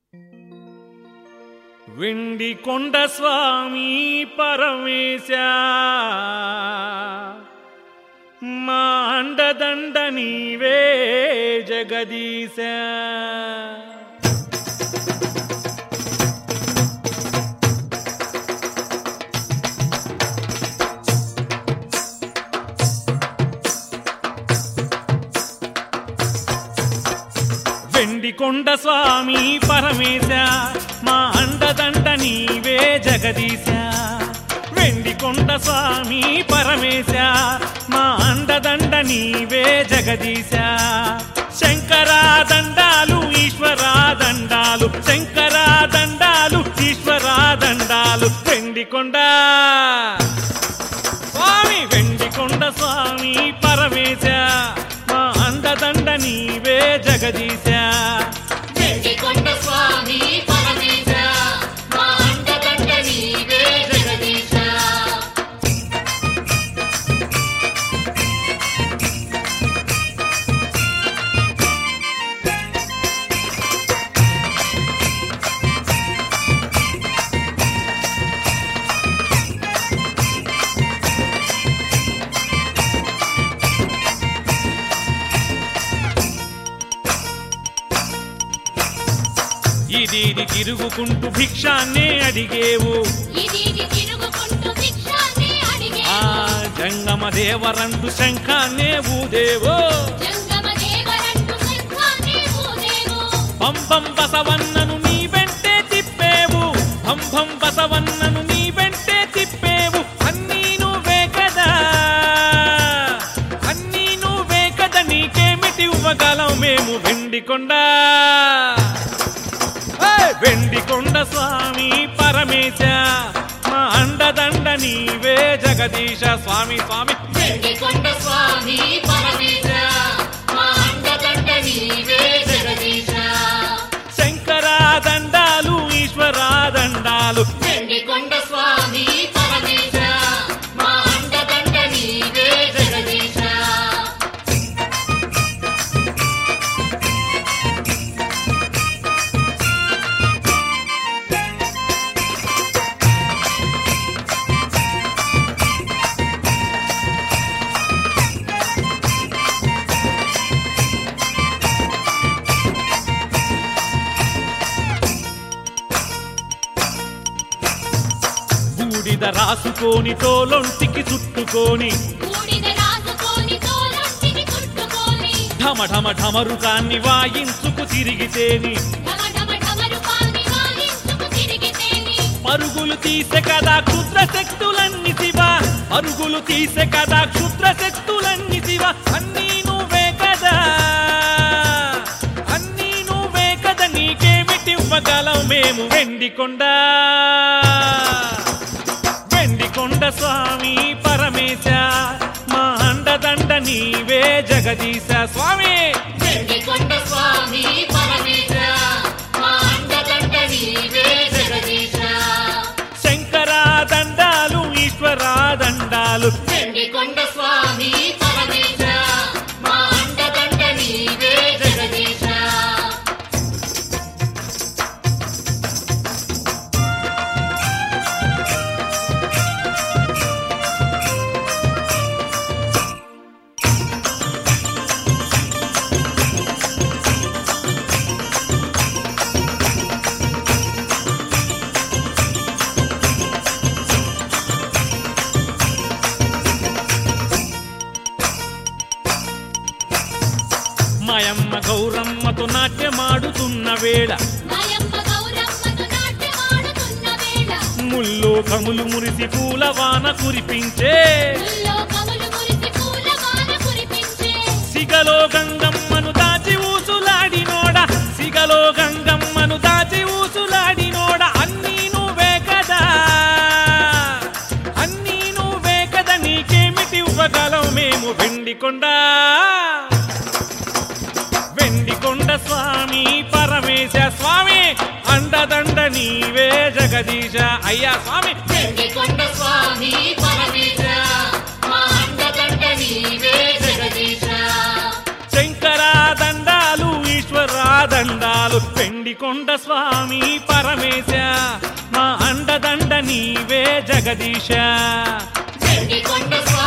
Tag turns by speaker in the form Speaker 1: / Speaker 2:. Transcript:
Speaker 1: వెండి కొండ స్వామి పరమేశ మా అండదండ నీవే జగదీశ వెండి కొండ స్వామి పరమేశ మా అండదండ నీవే జగదీశ వెండి కొండ స్వామి పరమేశ మా అండదండ నీవే జగదీశ శంకరా దండాలు ఈశ్వరా దండాలు శంకరా దండాలు ఈశ్వరా దండాలు వెండి కొండ స్వామి వెండి కొండ స్వామి పరమేశ మా అండదండ నీవే జగదీశ
Speaker 2: వెండికొండ స్వామి పరమేశ మా అండదండ నీవే జగదీశ
Speaker 1: ఇది ఇది తిరుగుకుంటూ భిక్షాన్నే అడిగేవు
Speaker 2: ఇది ఇది తిరుగుకుంటూ భిక్షాన్ని
Speaker 1: ఆ
Speaker 2: అడిగేవు
Speaker 1: జంగమ దేవరంటు శంఖాన్నే ఊదేవో
Speaker 2: జంగమ దేవరంటు శంఖాన్ని ఊదేవు
Speaker 1: పంపం బసవన్నను నీ వెంటే తిప్పేవు పంపం బసవన్నను నీ వెంటే తిప్పేవు అన్నీ నువ్వే కదా అన్నీ నువ్వే కదా నీకేమిటి ఇవ్వగలం మేము వెండి కొండ ఏయ్! వెండి కొండ స్వామి పరమేశ మా అండదండ నీవే జగదీశ స్వామి స్వామి
Speaker 2: వెండికొండ స్వామి పరమేశ మా అండదండ నీవే జగదీశ
Speaker 1: శంకరా దండాలు ఈశ్వరా దండాలు
Speaker 2: వెండికొండ స్వామి పరమేశ మా అండదండ నీవే జగదీశ
Speaker 1: బూడిద రాసుకొని తోలొంటికి చుట్టుకొని
Speaker 2: బూడిద రాసుకొని తోలొంటికి చుట్టుకొని
Speaker 1: ఢమ ఢమ ఢమరుకాన్ని వాయించుకు తిరిగితేని
Speaker 2: ఢమ ఢమ ఢమరుకాన్ని వాయించుకు తిరిగితేని
Speaker 1: పరుగులు తీసే కదా క్షుద్ర శక్తులన్నీ శివ పరుగులు తీసే కదా క్షుద్ర శక్తులన్నీ శివ అన్నీ నువ్వే కదా అన్నీ నువ్వే కదా నీకేమిటి ఇవ్వగలం మేము వెండి కొండ వెండి కొండ స్వామి పరమేశ మా అండదండ నీవే జగదీశ స్వామి
Speaker 2: వెండికొండ స్వామి పరమేశ మా అండదండ నీవే జగదీశ
Speaker 1: శంకరా దండాలు ఈశ్వరా దండాలు
Speaker 2: వెండికొండ స్వామి పరమేశ మా అండదండ నీవే జగదీశ
Speaker 1: మాయమ్మ గౌరమ్మతో నాట్యమాడుతున్న వేళ
Speaker 2: మాయమ్మ గౌరమ్మతో నాట్యమాడుతున్న వేళ
Speaker 1: ముల్లో కములు మురిసి పూల వాన కురిపించే
Speaker 2: ముల్లో కవులు మురిసి పూల వాన కురిపించే
Speaker 1: సిగలో గంగమ్మను దాచి ఊసులాడినోడ సిగలో గంగమ్మను దాచి ఊసులాడినోడ అన్నీ నువ్వే కదా అన్నీ నువ్వే కదా నీకేమిటి ఇవ్వగలం మేము వెండి కొండ వెండి కొండ స్వామి పరమేశ స్వామి అండదండ నీవే జగదీశ అయ్యా స్వామి
Speaker 2: వెండికొండ స్వామి పరమేశ మా అండదండ నీవే జగదీశ
Speaker 1: శంకరా దండాలు ఈశ్వరా దండాలు వెండి కొండ స్వామి పరమేశ మా అండదండ నీవే జగదీశ
Speaker 2: వెండి కొండ స్వామి